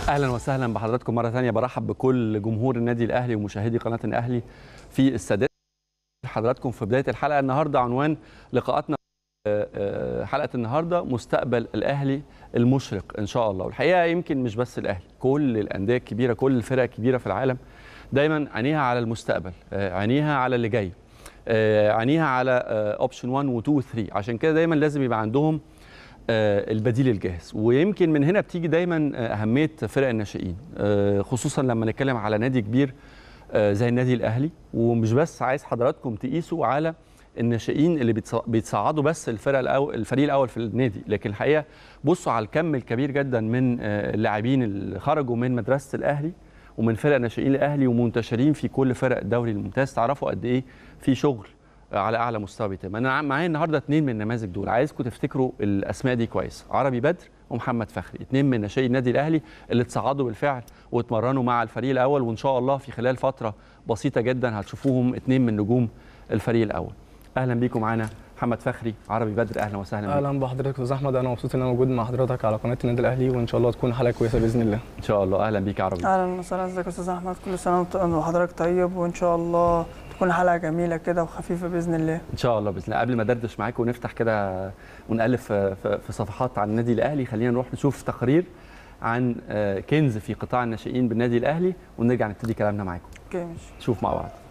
اهلا وسهلا بحضراتكم مره ثانيه برحب بكل جمهور النادي الاهلي ومشاهدي قناه الاهلي في السادات حضراتكم في بدايه الحلقه النهارده عنوان لقاءاتنا حلقه النهارده مستقبل الاهلي المشرق ان شاء الله والحقيقه يمكن مش بس الاهلي كل الانديه الكبيره كل الفرق الكبيره في العالم دايما عينيها على المستقبل عينيها على اللي جاي عينيها على اوبشن 1 و 2 و 3 عشان كده دايما لازم يبقى عندهم البديل الجاهز ويمكن من هنا بتيجي دايما اهميه فرق الناشئين خصوصا لما نتكلم على نادي كبير زي النادي الاهلي ومش بس عايز حضراتكم تقيسوا على الناشئين اللي بيتصعدوا بس الفرق الاول الفريق الاول في النادي لكن الحقيقه بصوا على الكم الكبير جدا من اللاعبين اللي خرجوا من مدرسه الاهلي ومن فرق ناشئين الاهلي ومنتشرين في كل فرق الدوري الممتاز تعرفوا قد ايه في شغل على اعلى مستوى بيتم انا معايا النهارده اثنين من النماذج دول عايزكم تفتكروا الاسماء دي كويس عربي بدر ومحمد فخري اثنين من ناشئي النادي الاهلي اللي اتصعدوا بالفعل واتمرنوا مع الفريق الاول وان شاء الله في خلال فتره بسيطه جدا هتشوفوهم اثنين من نجوم الفريق الاول اهلا بيكم معانا محمد فخري عربي بدر اهلا وسهلا اهلا بحضرتك استاذ احمد انا مبسوط ان انا موجود مع حضرتك على قناه النادي الاهلي وان شاء الله تكون حلقه كويسه باذن الله ان شاء الله اهلا بيك عربي اهلا وسهلا ازيك يا استاذ احمد كل سنه وحضرتك طيب وان شاء الله تكون حلقه جميله كده وخفيفه باذن الله ان شاء الله باذن الله قبل ما ادردش معاكم ونفتح كده ونالف في صفحات عن النادي الاهلي خلينا نروح نشوف تقرير عن كنز في قطاع الناشئين بالنادي الاهلي ونرجع نبتدي كلامنا معاكم اوكي ماشي نشوف مع بعض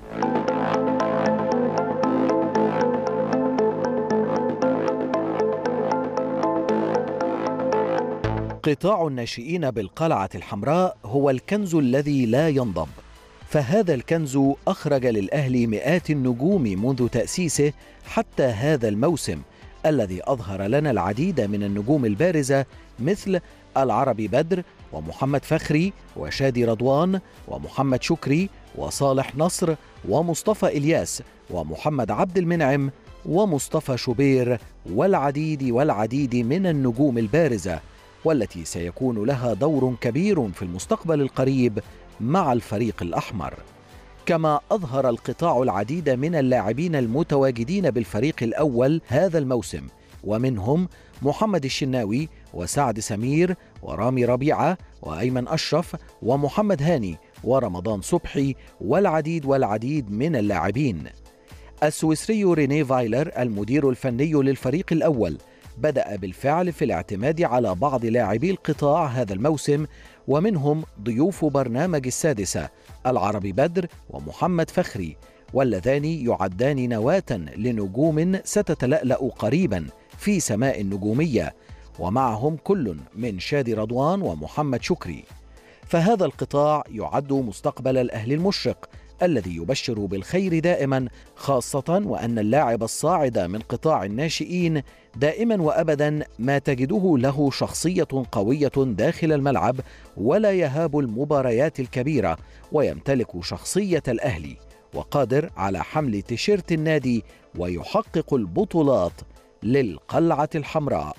قطاع الناشئين بالقلعة الحمراء هو الكنز الذي لا ينضب فهذا الكنز أخرج للأهلي مئات النجوم منذ تأسيسه حتى هذا الموسم الذي أظهر لنا العديد من النجوم البارزة مثل العربي بدر ومحمد فخري وشادي رضوان ومحمد شكري وصالح نصر ومصطفى إلياس ومحمد عبد المنعم ومصطفى شوبير والعديد والعديد من النجوم البارزه والتي سيكون لها دور كبير في المستقبل القريب مع الفريق الاحمر كما اظهر القطاع العديد من اللاعبين المتواجدين بالفريق الاول هذا الموسم ومنهم محمد الشناوي وسعد سمير ورامي ربيعه وايمن اشرف ومحمد هاني ورمضان صبحي والعديد والعديد من اللاعبين السويسري ريني فايلر المدير الفني للفريق الاول بدأ بالفعل في الاعتماد على بعض لاعبي القطاع هذا الموسم ومنهم ضيوف برنامج السادسة العربي بدر ومحمد فخري واللذان يعدان نواة لنجوم ستتلألأ قريبا في سماء النجومية ومعهم كل من شادي رضوان ومحمد شكري فهذا القطاع يعد مستقبل الأهلي المشرق الذي يبشر بالخير دائما خاصة وأن اللاعب الصاعد من قطاع الناشئين دائما وأبدا ما تجده له شخصية قوية داخل الملعب ولا يهاب المباريات الكبيرة ويمتلك شخصية الأهلي وقادر على حمل تيشيرت النادي ويحقق البطولات للقلعة الحمراء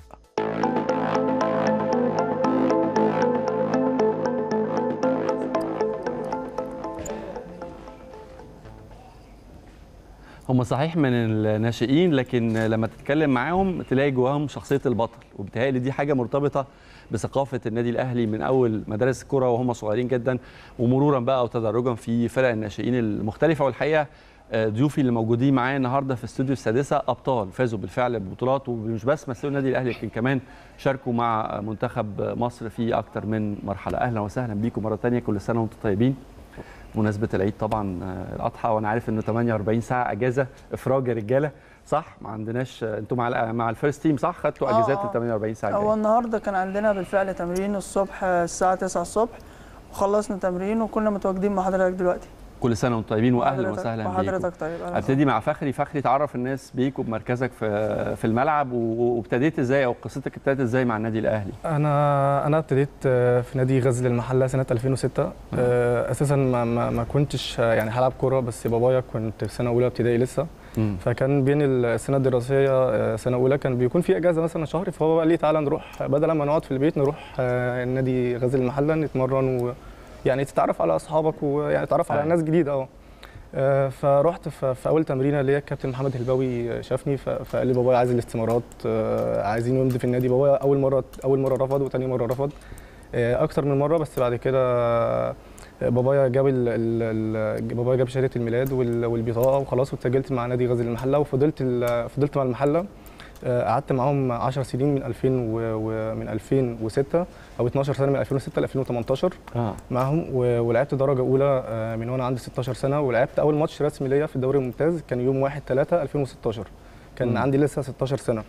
هم صحيح من الناشئين لكن لما تتكلم معاهم تلاقي جواهم شخصيه البطل وبالتالي دي حاجه مرتبطه بثقافه النادي الاهلي من اول مدارس الكره وهم صغيرين جدا ومرورا بقى وتدرجا في فرق الناشئين المختلفه والحقيقه ضيوفي اللي موجودين معايا النهارده في استوديو السادسه ابطال فازوا بالفعل ببطولات ومش بس مثلوا النادي الاهلي لكن كمان شاركوا مع منتخب مصر في اكثر من مرحله اهلا وسهلا بيكم مره ثانيه كل سنه وانتم طيبين مناسبه العيد طبعا الاضحى وانا عارف انه 48 ساعه اجازه افراج يا رجاله صح ما عندناش انتوا مع مع الفيرست تيم صح خدتوا اجازات ال 48 ساعه هو النهارده كان عندنا بالفعل تمرين الصبح الساعه 9 الصبح وخلصنا تمرين وكنا متواجدين مع حضرتك دلوقتي كل سنه وانتم طيبين واهلا وسهلا بيكم حضرتك طيب ابتدي مع فخري فخري تعرف الناس بيك وبمركزك في في الملعب وابتديت ازاي او قصتك ابتدت ازاي مع النادي الاهلي انا انا ابتديت في نادي غزل المحله سنه 2006 اساسا ما, ما, ما كنتش يعني هلعب كوره بس بابايا كنت في سنه اولى ابتدائي لسه مم. فكان بين السنه الدراسيه سنه اولى كان بيكون في اجازه مثلا شهر فهو قال لي تعالى نروح بدل ما نقعد في البيت نروح النادي غزل المحله نتمرن و يعني تتعرف على اصحابك ويعني تتعرف على ناس جديده اه فرحت في اول تمرينه ليا الكابتن محمد هلباوي شافني فقال لي بابايا عايز الاستمارات عايزين يمضي في النادي بابايا اول مره اول مره رفض وثاني مره رفض آه، اكتر من مره بس بعد كده آه، بابايا جاب ال ال ال بابايا جاب شهاده الميلاد وال- والبطاقه وخلاص واتسجلت مع نادي غزل المحله وفضلت ال- فضلت مع المحله آه، قعدت معاهم 10 سنين من 2000 و- ومن 2006 او 12 سنه من 2006 ل 2018 اه معاهم و- ولعبت درجه اولى آه، من وانا عندي 16 سنه ولعبت اول ماتش رسمي ليا في الدوري الممتاز كان يوم 1 3 2016 كان مم. عندي لسه 16 سنه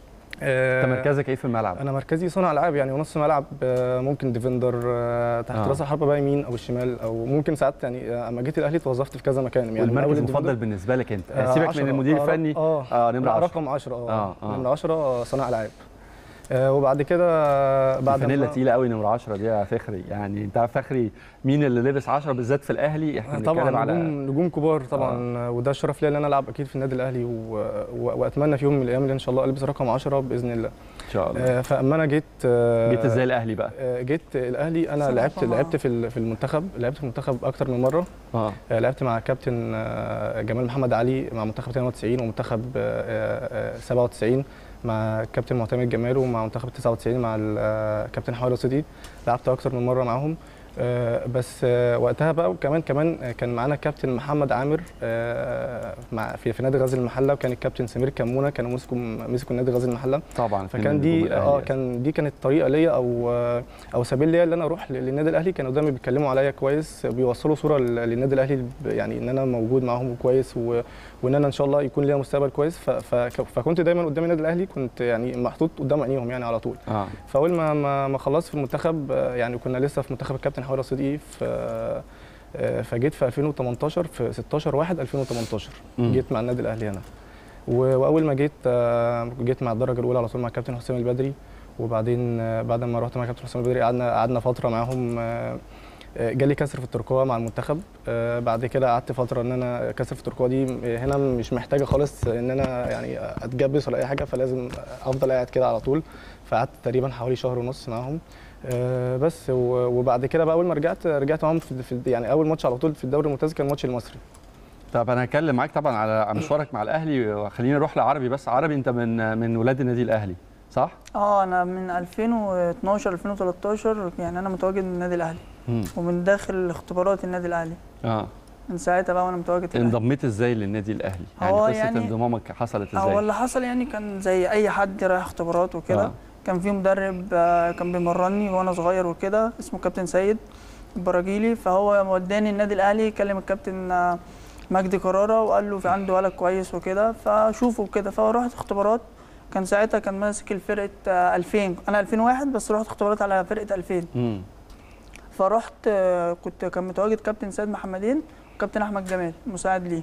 آه، انت مركزك ايه في الملعب؟ انا مركزي صانع العاب يعني ونص ملعب آه، ممكن ديفندر آه، تحت آه. راس الحربه بقى يمين او الشمال او ممكن ساعات يعني آه، اما جيت الاهلي اتوظفت في كذا مكان يعني من والمركز أول المفضل الديفندر، بالنسبه لك انت آه، سيبك عشرة. من المدير آه، الفني اه اه نمره لا، 10 رقم 10 اه آه، آه. نمره 10 صانع العاب آه، وبعد كده بعد الفانيلا ما- تقيله قوي نمره 10 دي يا فخري يعني انت عارف فخري مين اللي لبس 10 بالذات في الاهلي احنا بنتكلم طبعا على نجوم نجوم كبار طبعا آه. وده الشرف ليا ان انا العب اكيد في النادي الاهلي و... و... واتمنى في يوم من الايام اللي ان شاء الله البس رقم 10 باذن الله ان شاء الله آه فاما انا جيت آه جيت ازاي الاهلي بقى؟ آه جيت الاهلي انا سنة لعبت طبعاً. لعبت في ال- في المنتخب لعبت في المنتخب اكتر من مره اه آه لعبت مع كابتن آه جمال محمد علي مع منتخب 92 ومنتخب آه آه 97 مع كابتن معتمد جمال ومع منتخب 99 مع ال- آه، كابتن حوالي رصيدي لعبت اكتر من مره معاهم آه، بس آه، وقتها بقى وكمان كمان آه، كان معانا كابتن محمد عامر آه، مع في, في نادي غزل المحله وكان الكابتن سمير كمونه كانوا مسكوا مسكوا نادي غزل المحله طبعا اتنين فكان من دي نجوم الأهلي اه يعني. كان دي كانت طريقه ليا او آه، او سبيل ليا ان انا اروح ل- للنادي الاهلي كانوا دايما بيتكلموا عليا كويس بيوصلوا صوره لل- للنادي الاهلي ب- يعني ان انا موجود معاهم كويس و- وان انا ان شاء الله يكون ليا مستقبل كويس ف- ف- فكنت دايما قدام النادي الاهلي كنت يعني محطوط قدام عينيهم يعني على طول اه فاول ما ما, ما خلصت في المنتخب آه، يعني كنا لسه في منتخب الكابتن حوالي صديقي في آه، فجيت في 2018 في 16 1 2018 مم. جيت مع النادي الاهلي هنا و- واول ما جيت آه، جيت مع الدرجه الاولى على طول مع الكابتن حسام البدري وبعدين آه، بعد ما رحت مع الكابتن حسام البدري قعدنا قعدنا فتره معاهم آه، آه، جالي كسر في الترقوه مع المنتخب آه، بعد كده قعدت فتره ان انا كسر في الترقوه دي آه، هنا مش محتاجه خالص ان انا يعني اتجبس ولا اي حاجه فلازم افضل قاعد كده على طول فقعدت تقريبا حوالي شهر ونص معاهم آه، بس و- وبعد كده بقى اول ما رجعت رجعت معاهم في في- يعني اول ماتش على طول في الدوري الممتاز كان الماتش المصري طب انا هتكلم معاك طبعا على على مشوارك مع الاهلي وخلينا نروح لعربي بس عربي انت من من ولاد النادي الاهلي صح؟ اه انا من 2012 2013 يعني انا متواجد من النادي الاهلي مم. ومن داخل اختبارات النادي الاهلي اه من ساعتها بقى وانا متواجد في الأهلي. انضميت ازاي للنادي الاهلي؟ يعني هو قصه يعني- انضمامك حصلت هو ازاي؟ اللي حصل يعني كان زي اي حد رايح اختبارات وكده آه. آه. كان في مدرب آه، كان بيمرني وانا صغير وكده اسمه كابتن سيد البراجيلي فهو وداني النادي الاهلي كلم الكابتن آه، مجدي قراره وقال له في عنده ولد كويس وكده فشوفه كده فرحت اختبارات كان ساعتها كان ماسك الفرقه آه، 2000 انا 2001 بس رحت اختبارات على فرقه 2000 مم. فرحت آه، كنت كان متواجد كابتن سيد محمدين وكابتن احمد جمال مساعد ليه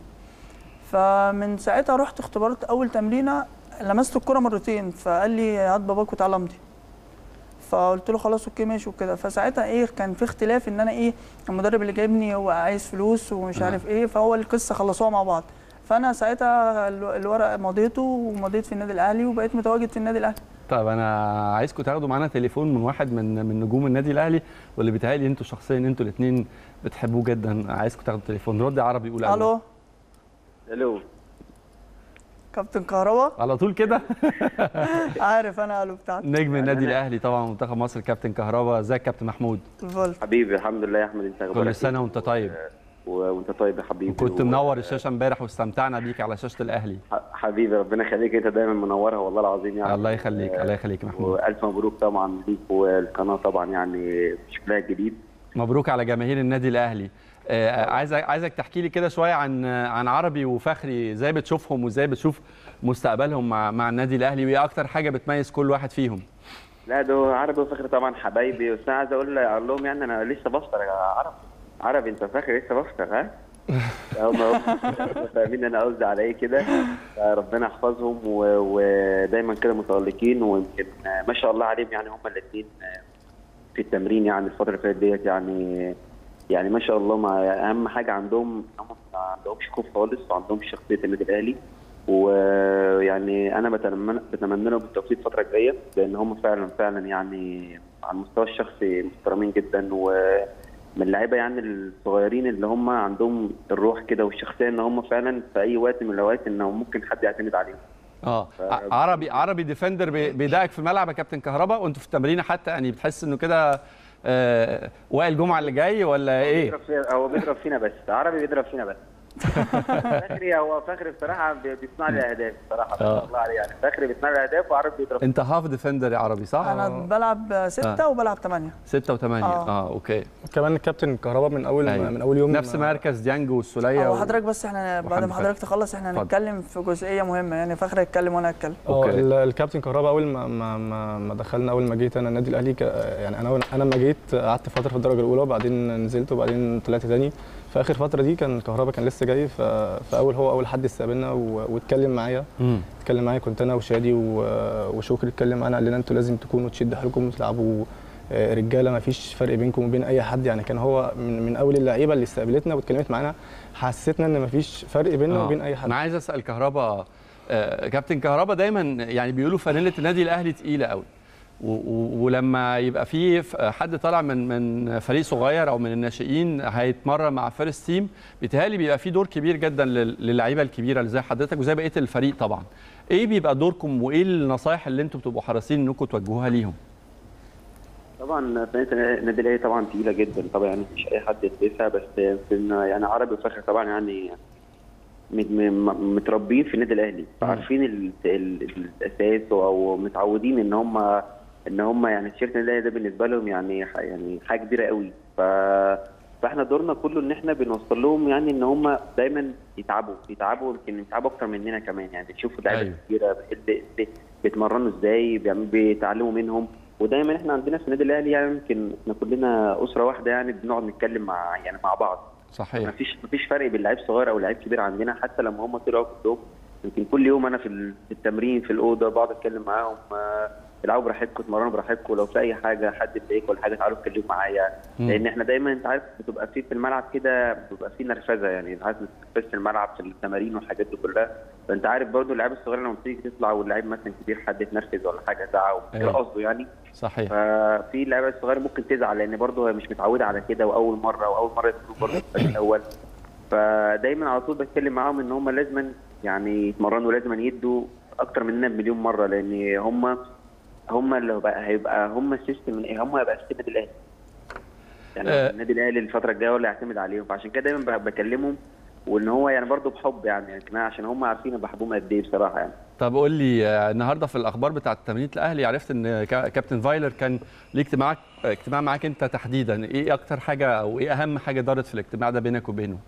فمن ساعتها رحت اختبارات اول تمرينه لمست الكره مرتين فقال لي هات باباك وتعالى امضي فقلت له خلاص اوكي ماشي وكده فساعتها ايه كان في اختلاف ان انا ايه المدرب اللي جايبني هو عايز فلوس ومش نعم. عارف ايه فهو القصه خلصوها مع بعض فانا ساعتها ال- الورق مضيته ومضيت في النادي الاهلي وبقيت متواجد في النادي الاهلي طب انا عايزكم تاخدوا معانا تليفون من واحد من من نجوم النادي الاهلي واللي بيتهيألي انتوا شخصيا انتوا الاثنين بتحبوه جدا عايزكم تاخدوا تليفون رد عربي يقول الو الو كابتن كهربا على طول كده عارف انا الو بتاعك نجم النادي أنا- الاهلي طبعا منتخب مصر كابتن كهربا ازيك كابتن محمود الفولت حبيبي الحمد لله يا احمد انت اخبارك كل إيه؟ سنه وانت طيب و... وانت طيب يا حبيبي كنت و- منور الشاشه امبارح واستمتعنا بيك على شاشه الاهلي ح- حبيبي ربنا يخليك انت دايما منورها والله العظيم يعني الله يخليك الله يخليك يا محمود والف مبروك طبعا ليك والقناه طبعا يعني بشكلها الجديد مبروك على جماهير النادي الاهلي آه، عايزك عايزك تحكي لي كده شويه عن عن عربي وفخري ازاي بتشوفهم وازاي بتشوف مستقبلهم مع مع النادي الاهلي وايه اكتر حاجه بتميز كل واحد فيهم لا ده عربي وفخر طبعا حبايبي بس انا عايز اقول اقول لهم يعني انا لسه بفطر يا عربي عربي انت فاكر لسه بفطر ها هم هم فاهمين انا قصدي على ايه كده ربنا يحفظهم و- ودايما كده متالقين ويمكن ما شاء الله عليهم يعني هم الاثنين في التمرين يعني الفتره اللي فاتت ديت يعني يعني ما شاء الله ما اهم حاجه عندهم هم ما عندهمش خوف خالص وعندهم شخصيه النادي الاهلي ويعني انا بتمنى بتمنى لهم التوفيق الفتره الجايه لان هم فعلا فعلا يعني على المستوى الشخصي محترمين جدا ومن اللعيبه يعني الصغيرين اللي هم عندهم الروح كده والشخصيه ان هم فعلا في اي وقت من الاوقات ان ممكن حد يعتمد عليهم اه ع- عربي عربي ديفندر بي- بيضايقك في الملعب يا كابتن كهربا وانتوا في التمرين حتى يعني بتحس انه كده آه، وائل جمعه اللي جاي ولا ايه بيضرب فينا هو بيضرب فينا بس عربي بيضرب فينا بس فخري هو فخري بصراحه بي- بيصنع لي اهداف بصراحه ما شاء الله عليه يعني فخري بيصنع لي اهداف وعربي بيضرب انت هاف ديفندر يا عربي صح انا بلعب ستة آه. وبلعب ثمانية 6 و8 آه. اه اوكي كمان الكابتن كهربا من اول أيوة. من اول يوم نفس مركز ديانج والسوليه هو و- حضرتك بس احنا بعد وحمدي ما حضرتك تخلص احنا اتفضل. هنتكلم في جزئيه مهمه يعني فخر يتكلم وانا اتكلم اه أوكي. ال- الكابتن كهربا اول ما ما ما, ما دخلنا اول ما جيت انا النادي الاهلي ك- يعني انا انا لما جيت قعدت فتره في الدرجه الاولى وبعدين نزلت وبعدين طلعت تاني في اخر فتره دي كان كهربا كان لسه جاي ف- فاول هو اول حد استقبلنا و- واتكلم معايا مم. اتكلم معايا كنت انا وشادي و- وشكري اتكلم معانا قال لنا انتوا لازم تكونوا تشدوا حيلكم وتلعبوا آه، رجاله ما فيش فرق بينكم وبين اي حد يعني كان هو من, من اول اللعيبه اللي استقبلتنا واتكلمت معانا حسيتنا ان ما فيش فرق بيننا آه. وبين اي حد انا عايز اسال كهربا آه، كابتن كهربا دايما يعني بيقولوا فانيله النادي الاهلي تقيله قوي و- و- ولما يبقى في ف- حد طالع من من فريق صغير او من الناشئين هيتمرن مع فيرست تيم بيتهيألي بيبقى في دور كبير جدا لل- للعيبه الكبيره اللي زي حضرتك وزي بقيه الفريق طبعا ايه بيبقى دوركم وايه النصايح اللي انتم بتبقوا حريصين انكم توجهوها ليهم طبعا فنانة النادي الاهلي طبعا تقيله جدا طبعا يعني مفيش اي حد يلبسها بس يمكن يعني عربي وفخر طبعا يعني مت- م- متربيين في النادي الاهلي فعارفين ال- ال- الاساس او متعودين ان هم ان هم يعني تيشيرت النادي الاهلي ده بالنسبه لهم يعني ح- يعني حاجه كبيره قوي ف فاحنا دورنا كله ان احنا بنوصل لهم يعني ان هم دايما يتعبوا يتعبوا يمكن يتعبوا اكتر مننا كمان يعني بتشوفوا اللعيبه أيوة. الكبيره بت- بت- بيتمرنوا ازاي بيعملوا بيتعلموا منهم ودايما احنا عندنا في النادي الاهلي يعني يمكن احنا كلنا اسره واحده يعني بنقعد نتكلم مع يعني مع بعض صحيح مفيش مفيش فرق بين لعيب صغير او لعيب كبير عندنا حتى لما هم طلعوا كلهم يمكن كل يوم انا في ال- في التمرين في الاوضه بقعد اتكلم معاهم آه، العبوا براحتكم اتمرنوا براحتكم لو في اي حاجه حد مضايقكم ولا حاجه تعالوا اتكلموا معايا مم. لان احنا دايما انت عارف بتبقى في في الملعب كده بتبقى في نرفزه يعني انت عارف نرفزه الملعب في التمارين والحاجات دي كلها فانت عارف برضو اللعيبه الصغيره لما بتيجي تطلع واللعيب مثلا كبير حد يتنرفز ولا حاجه زعق غير أيوة. قصده يعني صحيح ففي اللعيبه الصغيره ممكن تزعل لان برضه هي مش متعوده على كده واول مره واول مره يدخلوا برضه في الفريق الاول فدايما على طول بتكلم معاهم ان هم لازما يعني يتمرنوا لازما يدوا اكتر مننا بمليون مره لان هم هم اللي بقى هيبقى هم السيستم هم هيبقى سيستم النادي الاهلي يعني آه. النادي الاهلي الفتره الجايه هو اللي هيعتمد عليهم فعشان كده دايما ب- بكلمهم وان هو يعني برضه بحب يعني يعني عشان هم عارفين انا بحبهم قد ايه بصراحه يعني طب قول لي آه، النهارده في الاخبار بتاعه تمرينه الاهلي عرفت ان كا- كابتن فايلر كان ليه اجتماع اجتماع معاك انت تحديدا ايه اكتر حاجه او ايه اهم حاجه دارت في الاجتماع ده بينك وبينه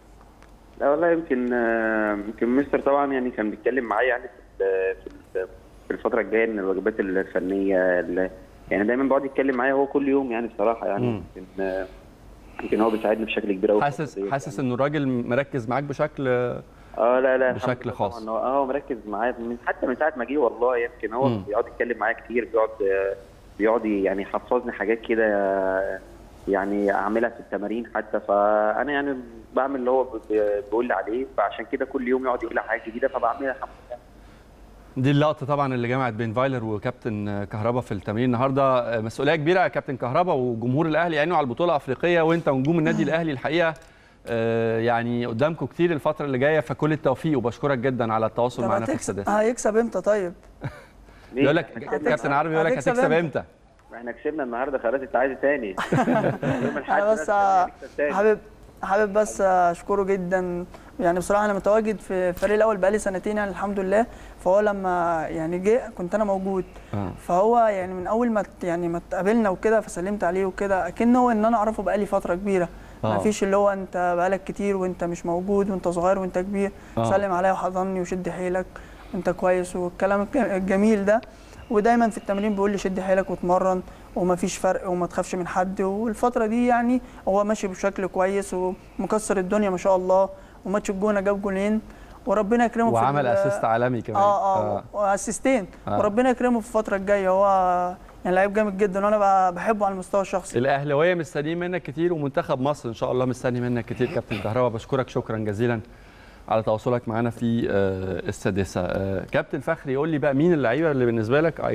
لا والله يمكن آه، يمكن مستر طبعا يعني كان بيتكلم معايا يعني في ال- في ال- في الفتره الجايه ان الواجبات الفنيه ال- يعني دايما بيقعد يتكلم معايا هو كل يوم يعني بصراحه يعني مم. يمكن آه، يمكن هو بيساعدني بشكل كبير قوي حاسس حاسس انه الراجل مركز معاك بشكل اه لا لا الحمد بشكل لله خاص. طبعاً هو اه هو مركز معايا من حتى من ساعه ما جه والله يمكن هو مم. بيقعد يتكلم معايا كتير بيقعد آه، بيقعد يعني يحفظني حاجات كده آه، يعني اعملها في التمارين حتى فانا يعني بعمل اللي هو ب- ب- بيقول لي عليه فعشان كده كل يوم يقعد يقول لي حاجات جديده فبعملها الحمد لله دي اللقطه طبعا اللي جمعت بين فايلر وكابتن كهربا في التمرين النهارده مسؤوليه كبيره يا كابتن كهربا وجمهور الاهلي عينه على البطوله الافريقيه وانت ونجوم النادي الاهلي الحقيقه آه، يعني قدامكم كتير الفتره اللي جايه فكل التوفيق وبشكرك جدا على التواصل طب معنا في هتكسب السادسه هيكسب امتى طيب؟ ليه؟ يقول لك إحنا كسبنا كابتن عربي يقول لك هتكسب هتكسب إمتى؟ امتى احنا كسبنا النهارده خلاص انت عايز تاني يوم الأحد انا بس لازم نكسب تاني. حابب حابب بس اشكره جدا يعني بصراحه انا متواجد في الفريق الاول بقالي سنتين يعني الحمد لله فهو لما يعني جه كنت انا موجود آه. فهو يعني من اول ما ت- يعني ما اتقابلنا وكده فسلمت عليه وكده اكنه ان انا اعرفه بقالي فتره كبيره آه. ما فيش اللي هو انت بقالك كتير وانت مش موجود وانت صغير وانت كبير آه. سلم عليا وحضني وشد حيلك وانت كويس والكلام الج- الجميل ده ودايما في التمرين بيقول لي شد حيلك واتمرن وما فيش فرق وما تخافش من حد والفتره دي يعني هو ماشي بشكل كويس ومكسر الدنيا ما شاء الله وماتش الجونه جاب جولين وربنا يكرمه في وعمل ال- اسيست عالمي كمان اه اه واسيستين آه. وربنا يكرمه في الفتره الجايه هو يعني لعيب جامد جدا وانا ب- بحبه على المستوى الشخصي الاهلاويه مستنيين منك كتير ومنتخب مصر ان شاء الله مستني منك كتير كابتن كهربا بشكرك شكرا جزيلا على تواصلك معنا في آه، السادسه آه، كابتن فخري قول لي بقى مين اللعيبه اللي بالنسبه لك ايكون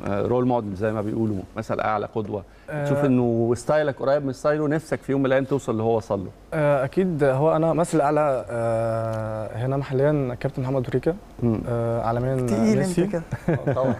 رول موديل زي ما بيقولوا مثل اعلى قدوه تشوف آه، انه ستايلك قريب من ستايله نفسك في يوم من الايام توصل اللي هو وصل له آه، اكيد هو انا مثل اعلى آه، هنا محليا كابتن محمد تريكا مم. آه، عالميا تقيل ميسي انت كده آه، طبعا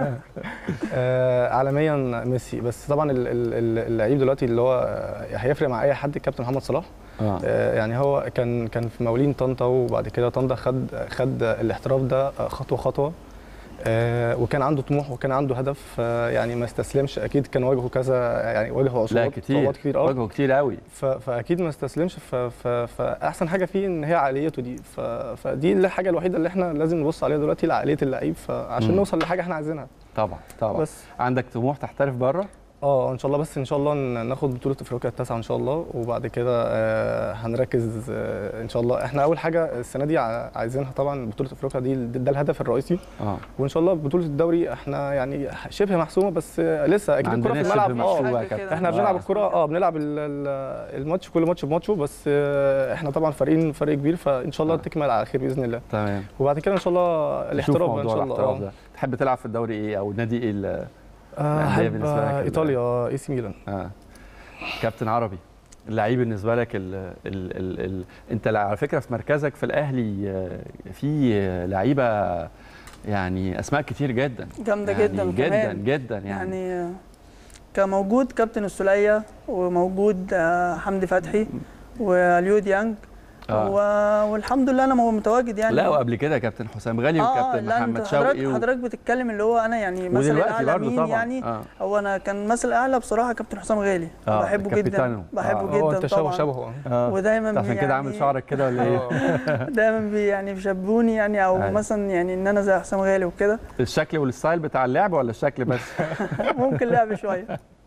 آه، عالميا ميسي بس طبعا ال- ال- ال- اللعيب دلوقتي اللي هو آه، هيفرق مع اي حد الكابتن محمد صلاح اه آه، يعني هو كان كان في مولين طنطا وبعد كده طنطا خد خد الاحتراف ده آه، خطوه خطوه آه، وكان عنده طموح وكان عنده هدف آه، يعني ما استسلمش اكيد كان واجهه كذا يعني واجهه لا صعوبات كتير صعوبات كتير اه واجهه كتير قوي ف- فاكيد ما استسلمش ف- ف- فاحسن حاجه فيه ان هي عقليته دي ف- فدي الحاجه الوحيده اللي احنا لازم نبص عليها دلوقتي عقليه اللعيب فعشان مم. نوصل لحاجه احنا عايزينها طبعا طبعا بس عندك طموح تحترف بره اه ان شاء الله بس ان شاء الله ن- ناخد بطوله افريقيا التاسعه ان شاء الله وبعد كده آه، هنركز آه، ان شاء الله احنا اول حاجه السنه دي ع- عايزينها طبعا بطوله افريقيا دي ده الهدف الرئيسي اه وان شاء الله بطوله الدوري احنا يعني شبه محسومه بس آه، لسه اكيد الكره في عندناش الملعب شبه اه محسومة يا حاجة كابتن. كده. احنا آه. بنلعب الكره اه بنلعب ال- ال- الماتش كل ماتش بماتشه بس آه، احنا طبعا فريقين فريق كبير فان شاء الله آه. تكمل على خير باذن الله تمام وبعد كده ان شاء الله نشوف الاحتراف بقى ان موضوع شاء الله الاحتراف اه ده تحب تلعب في الدوري ايه او نادي ايه ال- آه، الأندية احب بالنسبة لك آه، ال- ايطاليا اي سي ميلان آه. كابتن عربي اللعيب بالنسبه لك ال ال ال ال انت لا- على فكره في مركزك في الاهلي آه، في آه، لعيبه يعني اسماء كتير جدا جامده يعني جدا جدا كمان. جدا يعني, يعني آه، كان موجود كابتن السوليه وموجود آه، حمدي فتحي واليو ديانج آه. و- والحمد لله انا مو- متواجد يعني لا وقبل كده كابتن حسام غالي اه وكابتن لا محمد انت شوقي حضرتك و... حضرتك بتتكلم اللي هو انا يعني مثل ودلوقتي الاعلى برضه مين طبعا يعني آه. هو انا كان مثل الاعلى بصراحه كابتن حسام غالي آه، بحبه كابيتانو. جدا بحبه آه. هو جدا انت شبه طبعا شبهه آه. ودايما أنت عشان كده عامل يعني- شعرك كده ولا ايه؟ آه. دايما بي يعني بيشبهوني يعني او أيوة. مثلا يعني ان انا زي حسام غالي وكده الشكل والستايل بتاع اللعب ولا الشكل بس؟ ممكن لعب شويه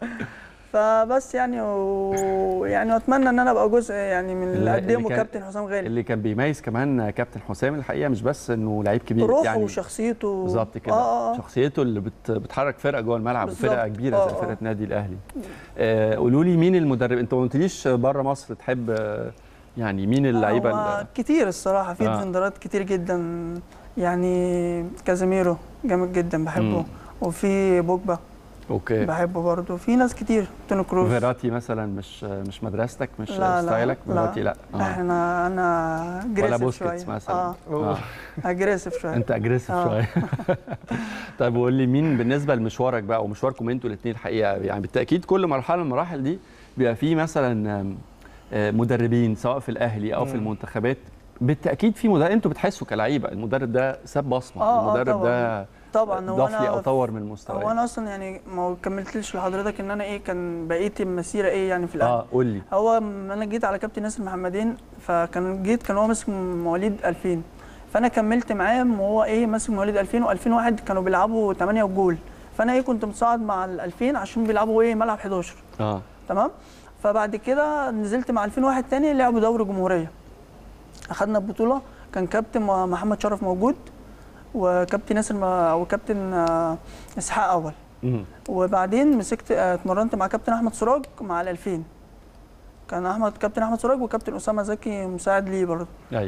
فبس يعني ويعني اتمنى ان انا ابقى جزء يعني من اللي اللي قدمه كان- كابتن حسام غالي اللي كان بيميز كمان كابتن حسام الحقيقه مش بس انه لعيب كبير روحه يعني وشخصيته بالظبط كده اه اه شخصيته اللي بت... بتحرك فرقه جوه الملعب بالظبط. وفرقه كبيره آه، زي آه. فرقه نادي الاهلي آه قولوا لي مين المدرب انت ما قلتليش بره مصر تحب آه، يعني مين اللعيبه هو اللي... كتير الصراحه في آه. ديفندرات كتير جدا يعني كازيميرو جامد جدا بحبه مم. وفي بوجبا اوكي بحبه برضه في ناس كتير توني كروز فيراتي مثلا مش مش مدرستك مش لا، لا، ستايلك لا. فيراتي لا آه. احنا انا ولا اجريسيف بوسكيتس شويه مثلا اه آه. اجريسيف شويه انت اجريسيف آه. شويه طيب وقول لي مين بالنسبه لمشوارك بقى ومشواركم انتوا الاثنين الحقيقه يعني بالتاكيد كل مرحله من المراحل دي بيبقى فيه مثلا آم، آه، مدربين سواء في الاهلي او في مم. المنتخبات بالتاكيد في مدرب انتوا بتحسوا كلعيبه المدرب ده ساب بصمه آه، آه، المدرب ده طبعا هو ضاف لي او انا طور من هو مستواي انا اصلا يعني ما كملتليش لحضرتك ان انا ايه كان بقيت المسيره ايه يعني في الاهلي اه قول لي هو م- انا جيت على كابتن ناصر محمدين فكان جيت كان هو ماسك مواليد 2000 فانا كملت معاه وهو ايه ماسك مواليد 2000 و2001 كانوا بيلعبوا 8 وجول فانا ايه كنت متصاعد مع ال 2000 عشان بيلعبوا ايه ملعب 11 اه تمام فبعد كده نزلت مع 2001 تاني لعبوا دوري جمهوريه اخدنا البطوله كان كابتن م- محمد شرف موجود وكابتن ياسر م- او كابتن آه، اسحاق اول مم. وبعدين مسكت آه، اتمرنت مع كابتن احمد سراج مع ال 2000 كان احمد كابتن احمد سراج وكابتن اسامه زكي مساعد ليه برضه ايوه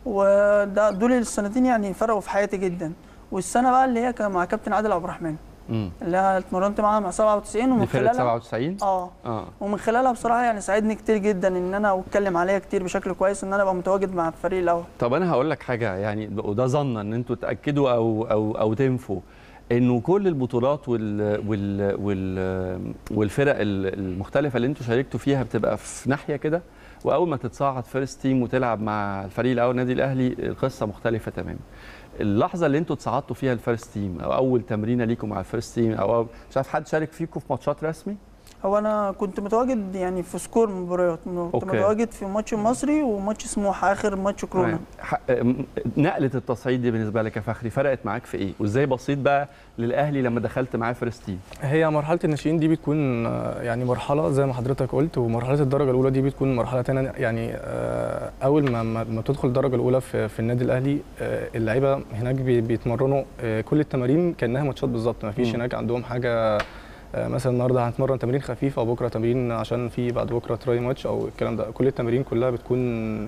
وده دول السنتين يعني فرقوا في حياتي جدا والسنه بقى اللي هي كان مع كابتن عادل عبد الرحمن مم. اللي انا اتمرنت معاها مع 97 ومن دي فرقه خلالها 97 اه اه ومن خلالها بصراحه يعني ساعدني كتير جدا ان انا اتكلم عليا كتير بشكل كويس ان انا ابقى متواجد مع الفريق الاول طب انا هقول لك حاجه يعني وده ظنا ان انتوا تاكدوا او او او تنفوا انه كل البطولات وال وال وال والفرق ال- المختلفه اللي انتوا شاركتوا فيها بتبقى في ناحيه كده واول ما تتصعد فيرست تيم وتلعب مع الفريق الاول النادي الاهلي القصه مختلفه تماما اللحظه اللي انتوا اتصعدتوا فيها الفيرست تيم او اول تمرينه ليكم مع الفيرست تيم او أو- مش عارف حد شارك فيكم في ماتشات رسمي هو انا كنت متواجد يعني في سكور مباريات كنت أوكي. متواجد في ماتش المصري وماتش سموحه اخر ماتش كورونا تمام. ح- م- نقله التصعيد دي بالنسبه لك يا فخري فرقت معاك في ايه وازاي بصيت بقى للاهلي لما دخلت معاه فيرست تيم هي مرحله الناشئين دي بتكون آه، يعني مرحله زي ما حضرتك قلت ومرحله الدرجه الاولى دي بتكون مرحله تانية يعني آه، اول ما ما ما تدخل الدرجه الاولى في, في النادي الاهلي آه، اللعيبه هناك بي- بيتمرنوا آه، كل التمارين كانها ماتشات بالظبط ما فيش مم. هناك عندهم حاجه آه، مثلا النهارده هنتمرن تمرين خفيف او بكره تمرين عشان في بعد بكره تراي ماتش او الكلام ده كل التمارين كلها بتكون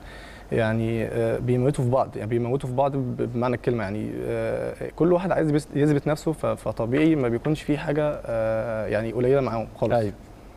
يعني آه، بيموتوا في بعض يعني بيموتوا في بعض ب- بمعنى الكلمه يعني آه، كل واحد عايز يبس- يثبت نفسه ف- فطبيعي ما بيكونش في حاجه آه، يعني قليله معاهم خالص ايوه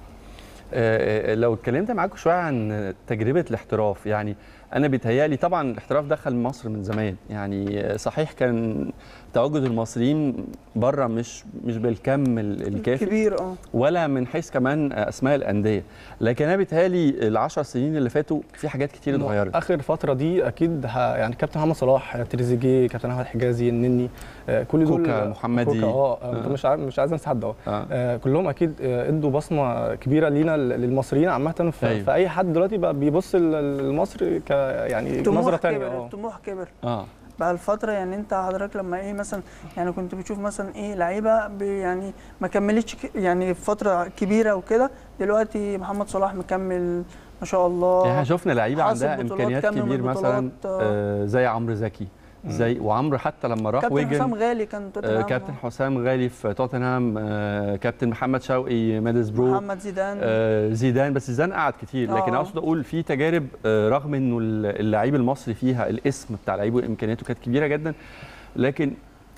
آه، آه، لو اتكلمت معاكم شويه عن تجربه الاحتراف يعني انا بيتهيألي طبعا الاحتراف دخل مصر من زمان يعني آه، صحيح كان تواجد المصريين بره مش مش بالكم ال- الكافي كبير اه ولا من حيث كمان اسماء الانديه لكن انا بيتهيألي العشر سنين اللي فاتوا في حاجات كتير اتغيرت اخر فتره دي اكيد ه... يعني كابتن محمد صلاح تريزيجيه كابتن احمد حجازي النني آه، كل دول كوكا، محمدي. كوكا اه آه. آه. مش عارف مش عايز انسى حد اهو آه. آه، كلهم اكيد آه، ادوا بصمه كبيره لينا ل- للمصريين عامه ف... أيوة. فاي حد دلوقتي بقى بيبص ل- لمصر ك يعني طموح نظره ثانيه كبر اه الطموح كبر اه بقى الفترة يعني انت حضرتك لما ايه مثلا يعني كنت بتشوف مثلا ايه لعيبة ب- يعني ما كملتش ك- يعني فترة كبيرة وكده دلوقتي محمد صلاح مكمل ما شاء الله يعني احنا شفنا لعيبه حاصل عندها بطولات، امكانيات كم من كبير مثلا بطولات، آه، زي عمرو زكي زي وعمرو حتى لما راح كابتن حسام ويجن غالي كان آه، توتنهام كابتن حسام غالي في توتنهام آه، كابتن محمد شوقي ميدلسبرو محمد زيدان آه، زيدان بس زيدان قعد كتير لكن آه. اقصد اقول في تجارب آه، رغم انه اللعيب المصري فيها الاسم بتاع لعيبه وامكانياته كانت كبيره جدا لكن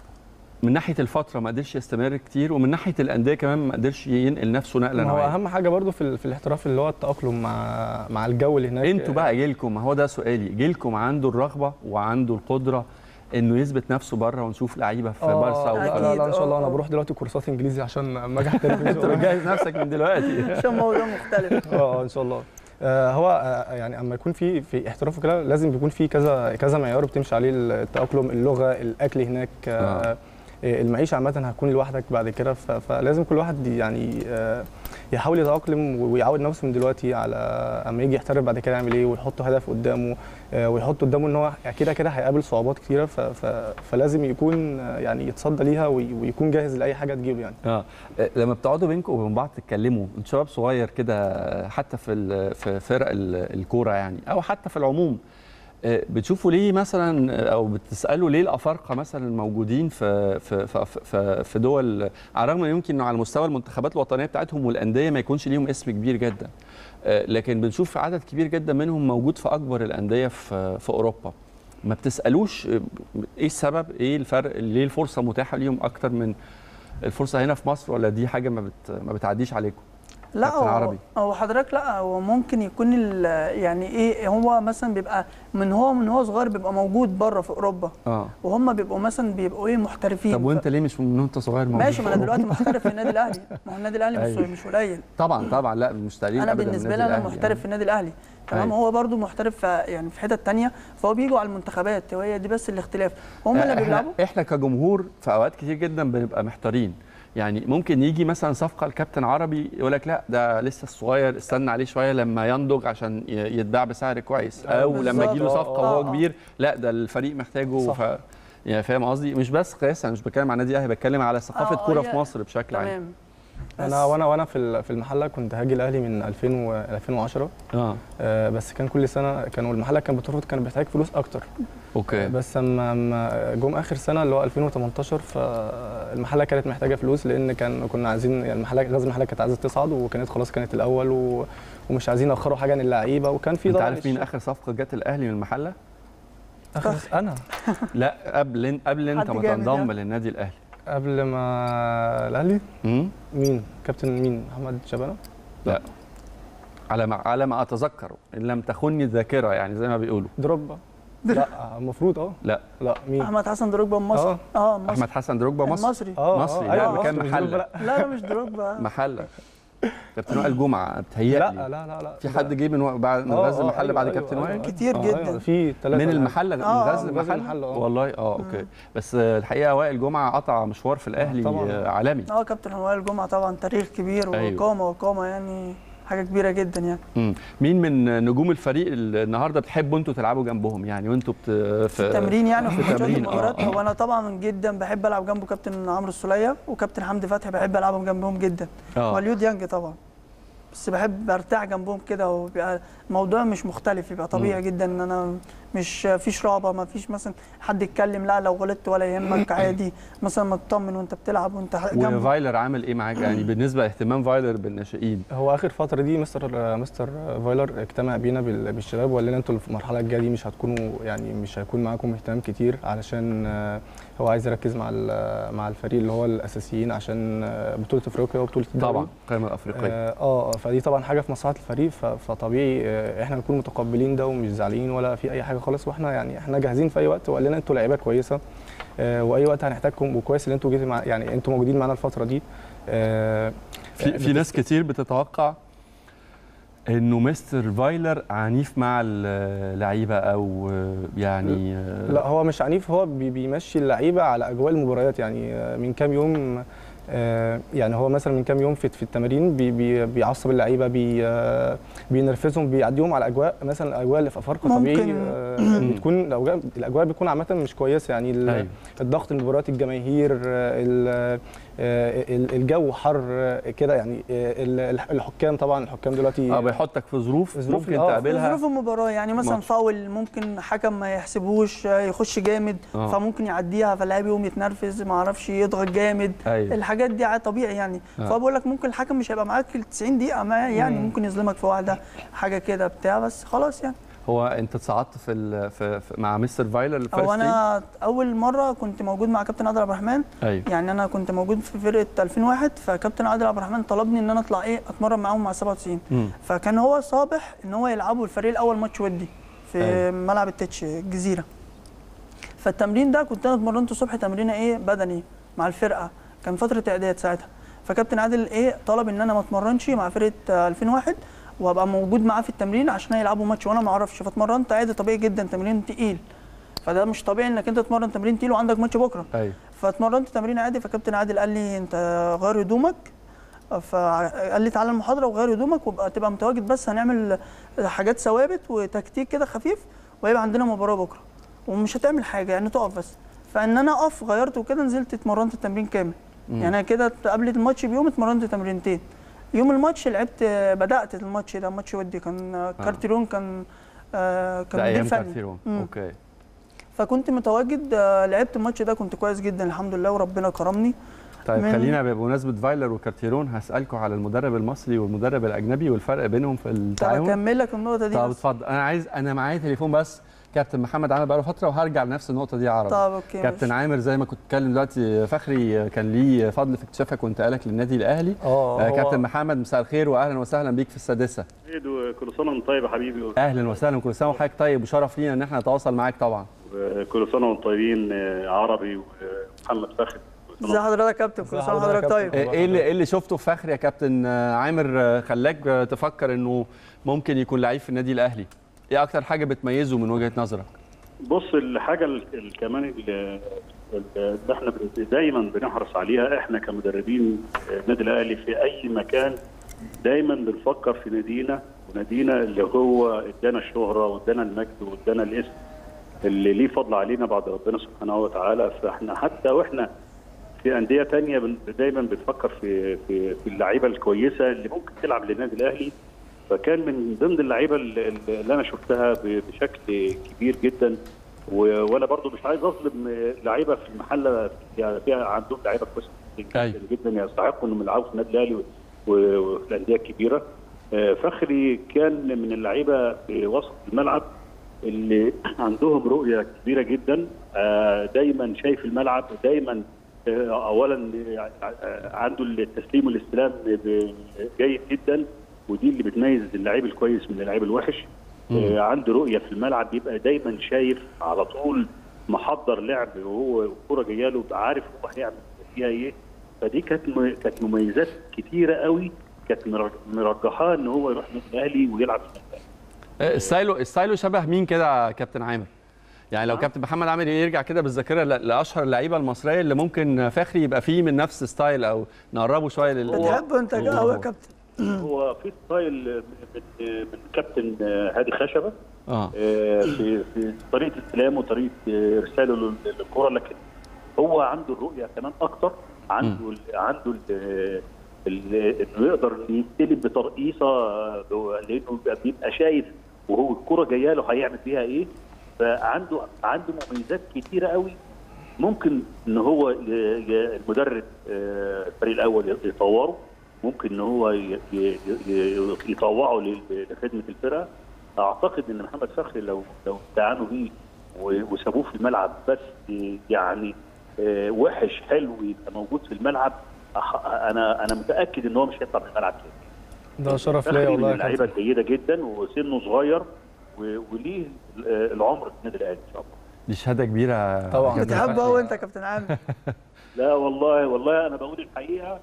من ناحيه الفتره ما قدرش يستمر كتير ومن ناحيه الانديه كمان ما قدرش ينقل نفسه نقله ما هو نوعيه اهم حاجه برضو في, ال- في الاحتراف اللي هو التاقلم مع مع الجو اللي هناك انتوا بقى جيلكم ما هو ده سؤالي جيلكم عنده الرغبه وعنده القدره انه يثبت نفسه بره ونشوف لعيبه في آه، بارسا لا, و- لا, لا, لا ان شاء الله آه، انا آه. بروح دلوقتي كورسات انجليزي عشان اما اجي احترف إن شاء انت الله. بتجهز نفسك من دلوقتي عشان موضوع مختلف اه آه، ان شاء الله آه، هو آه، يعني اما يكون في في احتراف وكده لازم بيكون في كذا كذا معيار بتمشي عليه التاقلم اللغه الاكل هناك آه، آه. آه، المعيشه عامه هتكون لوحدك بعد كده ف- فلازم كل واحد يعني آه، يحاول يتاقلم ويعود نفسه من دلوقتي على اما يجي يحترف بعد كده يعمل ايه ويحط هدف قدامه آه، ويحط قدامه ان هو كده كده هيقابل صعوبات كتيره ف- ف- فلازم يكون آه، يعني يتصدى ليها وي- ويكون جاهز لاي حاجه تجيله يعني اه لما بتقعدوا بينكم وبين بعض تتكلموا انت شباب صغير كده حتى في ال- في فرق ال- الكوره يعني او حتى في العموم آه، بتشوفوا ليه مثلا او بتسالوا ليه الافارقه مثلا الموجودين في في في في, في دول على الرغم ان يمكن انه على مستوى المنتخبات الوطنيه بتاعتهم والانديه ما يكونش ليهم اسم كبير جدا آه، لكن بنشوف عدد كبير جدا منهم موجود في اكبر الانديه في في اوروبا ما بتسالوش آه، ايه السبب ايه الفرق ليه الفرصه متاحه ليهم اكتر من الفرصه هنا في مصر ولا دي حاجه ما بت... ما بتعديش عليكم لا كابتن هو عربي. هو حضرتك لا هو ممكن يكون ال- يعني ايه هو مثلا بيبقى من هو من هو صغير بيبقى موجود بره في اوروبا اه وهم بيبقوا مثلا بيبقوا ايه محترفين طب وانت ليه مش من وانت صغير موجود ماشي ما انا دلوقتي محترف في النادي الاهلي ما هو النادي الاهلي مش أيوة. مش قليل طبعا طبعا لا مش تقليل انا أبداً من بالنسبه النادي لي انا الأهلي محترف يعني. في النادي الاهلي تمام أيوة. هو برضو محترف في يعني في حتت تانية فهو بيجوا على المنتخبات وهي دي بس الاختلاف هم اللي احنا بيلعبوا احنا كجمهور في اوقات كتير جدا بنبقى محتارين يعني ممكن يجي مثلا صفقه الكابتن عربي يقول لك لا ده لسه الصغير استنى عليه شويه لما ينضج عشان ي- يتباع بسعر كويس او لما بالظبط. يجي له آه، صفقه آه، وهو آه. كبير لا ده الفريق محتاجه صح. ف... يعني فاهم قصدي مش بس قياس انا مش بتكلم على النادي الاهلي بتكلم على ثقافه آه، كوره هي- في مصر بشكل عام تمام انا بس- وانا وانا في ال- في المحله كنت هاجي الاهلي من 2000 و 2010 اه آه، بس كان كل سنه كانوا المحله كانت بترفض كان بيحتاج فلوس اكتر اوكي بس اما اما جم اخر سنه اللي هو 2018 فالمحله كانت محتاجه فلوس لان كان كنا عايزين يعني المحله غزل المحله كانت عايزه تصعد وكانت خلاص كانت الاول و ومش عايزين ياخروا حاجه عن اللعيبه وكان في انت ضغط عارف مين الش- اخر صفقه جت الاهلي من المحله اخر انا لا قبل قبل انت حد ما جامد تنضم يعني. للنادي الاهلي قبل ما الاهلي امم مين كابتن مين محمد شبانه لا على ما على ما اتذكر ان لم تخني الذاكره يعني زي ما بيقولوا دروجبا لا المفروض اه لا لا مين احمد حسن دروجبا مصري اه اه مصري احمد حسن دروجبا مصر المصري اه مصري، آه، لا، أيوة، مكان مصري، مش محلة. دروجبا، لا. لا لا مش دروجبا محله كابتن وائل جمعه لا بتهيألي لا لا لا في حد جه من و- بعد من آه، غزل آه، المحله أيوة، بعد أيوة، كابتن أيوة، وائل أيوة. كتير آه، جدا. أيوة، في ثلاثة من المحله من آه، غزل غزل المحله المحلة، آه. والله اه اوكي بس آه، الحقيقه وائل جمعه قطع مشوار في الاهلي طبعاً. آه، عالمي اه كابتن وائل جمعه طبعا تاريخ كبير أيوة. وقامه وقامه يعني حاجه كبيره جدا يعني مم. مين من نجوم الفريق اللي النهارده بتحبوا انتوا تلعبوا جنبهم يعني وانتوا بت... في التمرين يعني وفي في الماتشات التمرين، والمباريات آه، آه. هو انا طبعا جدا بحب العب جنبه كابتن عمرو السوليه وكابتن حمدي فتحي بحب العبهم جنبهم جدا اه واليو ديانج طبعا بس بحب ارتاح جنبهم كده وبيبقى الموضوع مش مختلف يبقى طبيعي جدا ان انا مش فيش رهبه ما فيش مثلا حد يتكلم لا لو غلطت ولا يهمك عادي مثلا ما تطمن وانت بتلعب وانت جنبه وفايلر عامل ايه معاك يعني بالنسبه لاهتمام فايلر بالناشئين هو اخر فتره دي مستر مستر فايلر اجتمع بينا بال- بالشباب وقال لنا انتوا في المرحله الجايه دي مش هتكونوا يعني مش هيكون معاكم اهتمام كتير علشان آه، هو عايز يركز مع ال- مع الفريق اللي هو الاساسيين عشان آه، بطوله افريقيا وبطوله الدوري طبعا القائمه الافريقيه اه آه، فدي طبعا حاجه في مصلحه الفريق ف- فطبيعي آه، احنا نكون متقبلين ده ومش زعلانين ولا في اي حاجه خالص واحنا يعني احنا جاهزين في اي وقت وقال لنا انتوا لعيبه كويسه آه، واي وقت هنحتاجكم وكويس ان انتوا جيتوا مع يعني انتوا موجودين معانا الفتره دي آه، في في ناس كتير بتتوقع انه مستر فايلر عنيف مع اللعيبه او يعني لا هو مش عنيف هو بي- بيمشي اللعيبه على اجواء المباريات يعني آه، من كام يوم آه، يعني هو مثلا من كام يوم في في التمارين بي بي بيعصب اللعيبه بي آه، بينرفزهم بيعديهم على اجواء مثلا الاجواء اللي في افارقه طبيعي ممكن. آه، بتكون الاجواء الاجواء بتكون عامه مش كويسه يعني ال- أيوة. الضغط المباريات الجماهير آه، ال- آه، ال- الجو حر آه، كده يعني آه، ال- الحكام طبعا الحكام دلوقتي اه بيحطك في ظروف ظروف- ممكن آه، في تقابلها ظروف المباراه يعني مثلا ماتش. فاول ممكن حكم ما يحسبوش آه، يخش جامد آه. فممكن يعديها فاللاعب يقوم يتنرفز ما اعرفش يضغط جامد أيوة. الحاجات دي عاد طبيعي يعني آه. فبقول لك ممكن الحكم مش هيبقى معاك ال 90 دقيقه ما يعني ممكن يظلمك في واحده حاجه كده بتاع بس خلاص يعني هو انت اتصعدت في, ال- في, في مع مستر فايلر الفيرست هو انا اول مره كنت موجود مع كابتن عادل عبد الرحمن ايوه يعني انا كنت موجود في فرقه 2001 فكابتن عادل عبد الرحمن طلبني ان انا اطلع ايه اتمرن معاهم مع 97 مم. فكان هو صابح ان هو يلعبوا الفريق الاول ماتش ودي في أيوة. ملعب التتش الجزيره فالتمرين ده كنت انا اتمرنت الصبح تمرينه ايه بدني مع الفرقه كان فتره اعداد ساعتها فكابتن عادل ايه طلب ان انا ما اتمرنش مع فرقه آه، 2001 وابقى موجود معاه في التمرين عشان يلعبوا ماتش وانا ما اعرفش فاتمرنت عادي طبيعي جدا تمرين تقيل فده مش طبيعي انك انت تتمرن تمرين تقيل وعندك ماتش بكره ايوه فاتمرنت تمرين عادي فكابتن عادل قال لي انت غير هدومك فقال لي تعالى المحاضره وغير هدومك وابقى تبقى متواجد بس هنعمل حاجات ثوابت وتكتيك كده خفيف وهيبقى عندنا مباراه بكره ومش هتعمل حاجه يعني تقف بس فان انا اقف غيرت وكده نزلت اتمرنت التمرين كامل يعني انا كده قبل الماتش بيوم اتمرنت تمرينتين يوم الماتش لعبت بدات الماتش ده ماتش ودي كان كارتيرون كان آه كان ده مدير ايام فني كارتيرون مم. اوكي فكنت متواجد آه، لعبت الماتش ده كنت كويس جدا الحمد لله وربنا كرمني طيب من- خلينا بمناسبه فايلر وكارتيرون هسالكم على المدرب المصري والمدرب الاجنبي والفرق بينهم في طب التعاون اكمل لك النقطه دي طب بس. اتفضل انا عايز انا معايا تليفون بس كابتن محمد عامر بقاله فتره وهرجع لنفس النقطه دي عربي طب اوكي كابتن ماشي. عامر زي ما كنت بتكلم دلوقتي فخري كان ليه فضل في اكتشافك وانتقالك للنادي الاهلي اه آه هو- كابتن محمد مساء الخير واهلا وسهلا بيك في السادسه عيد وكل سنه وانت طيب يا حبيبي اهلا وسهلا كل سنه وحضرتك طيب وشرف لينا ان احنا نتواصل معاك طبعا وكل سنه وانتم طيبين آه، عربي ومحمد فخر كل سنة ازي حضرتك يا كابتن كل ازي سنه حضرتك وحضرتك يا طيب كابتن؟ ايه اللي ايه اللي شفته في فخري يا كابتن آه، عامر آه، خلاك آه، تفكر انه ممكن يكون لعيب في النادي الاهلي ايه اكتر حاجه بتميزه من وجهه نظرك بص الحاجه ال- ال- كمان ال- ال- اللي احنا بن- دايما بنحرص عليها احنا كمدربين آه، النادي الاهلي في اي مكان دايما بنفكر في نادينا ونادينا اللي هو ادانا الشهره وادانا المجد وادانا الاسم اللي ليه فضل علينا بعد ربنا سبحانه وتعالى فاحنا حتى واحنا في انديه تانية بن- دايما بنفكر في في في اللعيبه الكويسه اللي ممكن تلعب للنادي الاهلي فكان من ضمن اللعيبه اللي اللي انا شفتها ب- بشكل كبير جدا و- وانا برضو مش عايز اظلم لعيبه في المحله يعني فيها عندهم لعيبه كويسه أيوة. جدا جدا يستحقوا انهم يلعبوا في النادي الاهلي و- و- وفي الانديه الكبيره آه، فخري كان من اللعيبه في وسط الملعب اللي عندهم رؤيه كبيره جدا آه، دايما شايف الملعب دايما آه، اولا آه، عنده التسليم والاستلام ب- جيد جدا ودي اللي بتميز اللعيب الكويس من اللعيب الوحش آه، عنده رؤيه في الملعب بيبقى دايما شايف على طول محضر لعب وهو الكوره جايه له بيبقى عارف هو هيعمل فيها ايه فدي كانت م- كانت مميزات كتيره قوي كانت مرج- مرجحاه ان هو يروح النادي الاهلي ويلعب في النادي الأهلي. آه، ستايله ستايله شبه مين كده يا كابتن عامر يعني لو كابتن محمد عامر يرجع كده بالذاكره ل- لاشهر اللعيبه المصريه اللي ممكن فخري يبقى فيه من نفس ستايل او نقربه شويه لل بتحبه انت قوي يا كابتن هو في ستايل من من كابتن هادي خشبه اه آه، في في طريقه استلامه وطريقه آه، ارساله لل- للكره لكن هو عنده الرؤيه كمان اكتر عنده ال- عنده ال- ال- انه يقدر يستلم بترقيصه آه، لانه بيبقى- بيبقى شايف وهو الكره جايه له هيعمل فيها ايه فعنده عنده مميزات كتيره قوي ممكن ان هو ي- ي- المدرب آه، الفريق الاول يطوره ممكن ان هو ي- ي- ي- يطوعه لل- لخدمه الفرقه اعتقد ان محمد فخري لو لو استعانوا بيه و- وسابوه في الملعب بس يعني آه، وحش حلو يبقى موجود في الملعب أح- انا انا متاكد ان هو مش هيطلع من الملعب تاني ده شرف ليا فخري والله من يا اللعيبه كابتن الجيده جدا وسنه صغير و- وليه آه، العمر في النادي الاهلي ان شاء الله دي شهاده كبيره طبعاً. كابتن بتحبه فخري. قوي انت يا كابتن عامر لا والله والله انا بقول الحقيقه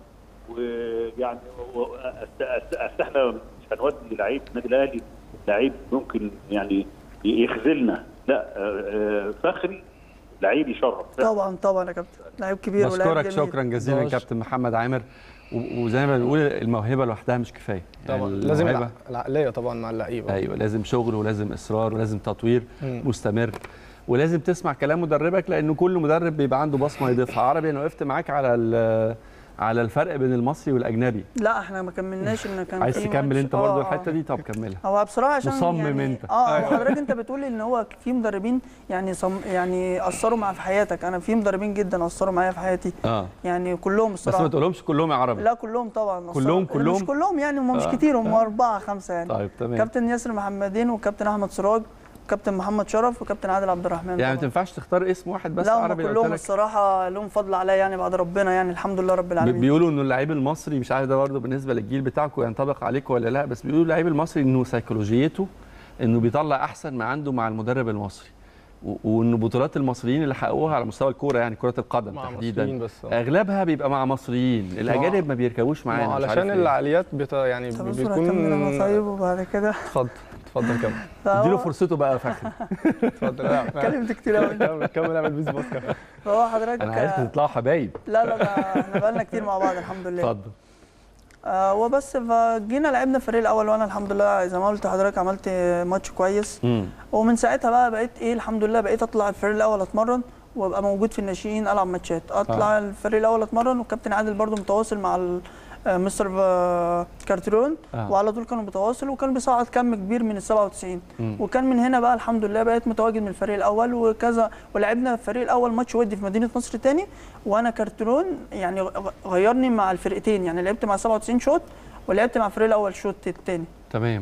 ويعني و- أست- أست- أست- احنا مش هنودي لعيب النادي الاهلي لعيب ممكن يعني يخذلنا لا آه، آه، فخري لعيب يشرف طبعا طبعا يا كابتن لعيب كبير ولاعب بشكرك جميل شكرا جزيلا باش. كابتن محمد عامر و- وزي ما بنقول الموهبه لوحدها مش كفايه طبعا يعني لازم الموهبة- الع- العقليه طبعا مع اللعيبه ايوه لازم شغل ولازم اصرار ولازم تطوير مم. مستمر ولازم تسمع كلام مدربك لانه كل مدرب بيبقى عنده بصمه يضيفها عربي انا وقفت معاك على ال- على الفرق بين المصري والاجنبي لا احنا ما كملناش ان كان عايز في تكمل ماتش- انت برضو آه، الحته آه. دي طب كملها هو بصراحه عشان مصمم يعني انت. اه هو حضرتك انت بتقول ان هو في مدربين يعني صم يعني اثروا معايا في حياتك انا في مدربين جدا اثروا معايا في حياتي اه يعني كلهم بس الصراحه ما تقولهمش كلهم يا عربي لا كلهم طبعا كلهم- أثروا. كلهم؟ مش كلهم يعني هم مش آه. كتير هم اربعه خمسه يعني طيب تمام كابتن ياسر محمدين وكابتن احمد سراج وكابتن محمد شرف وكابتن عادل عبد الرحمن يعني ما طبعاً. تنفعش تختار اسم واحد بس لا هم عربي لو كلهم قلت لك الصراحه لهم فضل عليا يعني بعد ربنا يعني الحمد لله رب بي- العالمين بيقولوا انه اللعيب المصري مش عارف ده برضه بالنسبه للجيل بتاعكم ينطبق عليكم ولا لا بس بيقولوا اللعيب المصري انه سيكولوجيته انه بيطلع احسن ما عنده مع المدرب المصري و- وان بطولات المصريين اللي حققوها على مستوى الكوره يعني كره القدم مع تحديدا مصريين بس آه. اغلبها بيبقى مع مصريين الاجانب ما بيركبوش ما معانا هو مش عارف علشان ليه. العقليات بت... يعني طب بي- اصبر اكمل انا بيكون طيب وبعد كده اتفضل اتفضل كمل فهو- اديله فرصته بقى يا فخري اتفضل لا، اتكلمت كتير قوي كمل كمل اعمل بيس باسكت فهو حضرتك انا عايزكم تطلعوا حبايب لا لا ده احنا بقالنا كتير مع بعض الحمد لله اتفضل آه وبس فجينا لعبنا الفريق الاول وانا الحمد لله زي ما قلت لحضرتك عملت ماتش كويس مم. ومن ساعتها بقى بقيت ايه الحمد لله بقيت اطلع الفريق الاول اتمرن وابقى موجود في الناشئين العب ماتشات اطلع آه. الفريق الاول اتمرن والكابتن عادل برضو متواصل مع ال- آه، مستر آه، كارترون آه. وعلى طول كانوا متواصل وكان بيصعد كم كبير من ال 97 مم. وكان من هنا بقى الحمد لله بقيت متواجد من الفريق الاول وكذا ولعبنا الفريق الاول ماتش ودي في مدينه نصر تاني وانا كارترون يعني غ- غيرني مع الفرقتين يعني لعبت مع 97 شوط ولعبت مع الفريق الاول شوط التاني تمام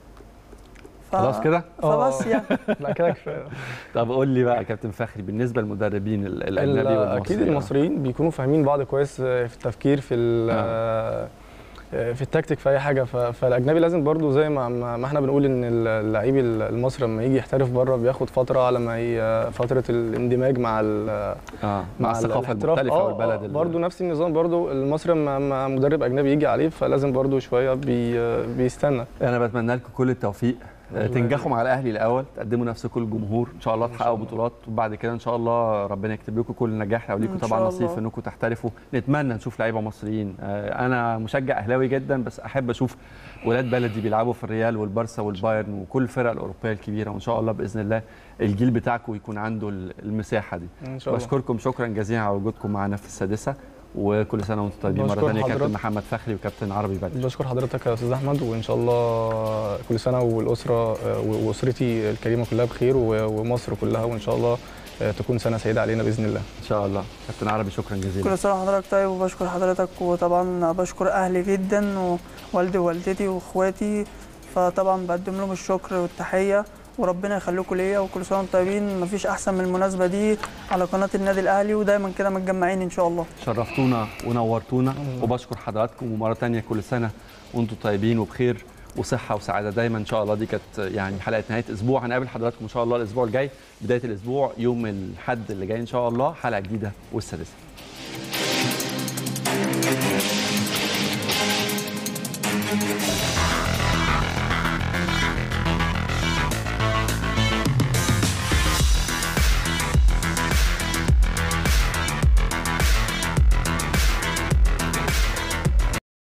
ف... خلاص كده فبس آه. يعني لا كده كفايه طب قول لي بقى يا كابتن فخري بالنسبه للمدربين ال- الاجنبي ال- والمصري اكيد آه. المصريين بيكونوا فاهمين بعض كويس في التفكير في ال- آه. في التكتيك في اي حاجه ف- فالاجنبي لازم برضو زي ما ما ما احنا بنقول ان اللعيب المصري لما يجي يحترف بره بياخد فتره على ما ي- فتره الاندماج مع ال- اه مع الثقافه الاحتراف. المختلفه آه، والبلد آه ال- برضو نفس النظام برضو المصري لما لما مدرب اجنبي يجي عليه فلازم برضو شويه بي بيستنى انا بتمنى لكم كل التوفيق آه، الله تنجحوا مع الاهلي الاول تقدموا نفسكم للجمهور ان شاء الله تحققوا بطولات وبعد كده ان شاء الله ربنا يكتب لكم كل نجاح لو ليكم إن طبعا شاء نصيب الله. في انكم تحترفوا نتمنى نشوف لعيبه مصريين آه، انا مشجع اهلاوي جدا بس احب اشوف ولاد بلدي بيلعبوا في الريال والبارسا والبايرن وكل الفرق الاوروبيه الكبيره وان شاء الله باذن الله الجيل بتاعكم يكون عنده ال- المساحه دي ان شاء الله بشكركم شكرا جزيلا على وجودكم معنا في السادسه وكل سنه وانتم طيبين مره بشكر ثانيه كابتن حضرتك. محمد فخري وكابتن عربي بدر بشكر حضرتك يا استاذ احمد وان شاء الله كل سنه والاسره آه، واسرتي الكريمه كلها بخير و- ومصر كلها وان شاء الله آه، تكون سنه سعيده علينا باذن الله ان شاء الله كابتن عربي شكرا جزيلا كل سنه وحضرتك طيب وبشكر حضرتك وطبعا بشكر اهلي جدا ووالدي ووالدتي واخواتي فطبعا بقدم لهم الشكر والتحيه وربنا يخليكم ليا وكل سنه وانتم طيبين مفيش احسن من المناسبه دي على قناه النادي الاهلي ودايما كده متجمعين ان شاء الله شرفتونا ونورتونا وبشكر حضراتكم ومره تانية كل سنه وانتم طيبين وبخير وصحه وسعاده دايما ان شاء الله دي كانت يعني حلقه نهايه اسبوع هنقابل حضراتكم ان شاء الله الاسبوع الجاي بدايه الاسبوع يوم الاحد اللي جاي ان شاء الله حلقه جديده والسادسه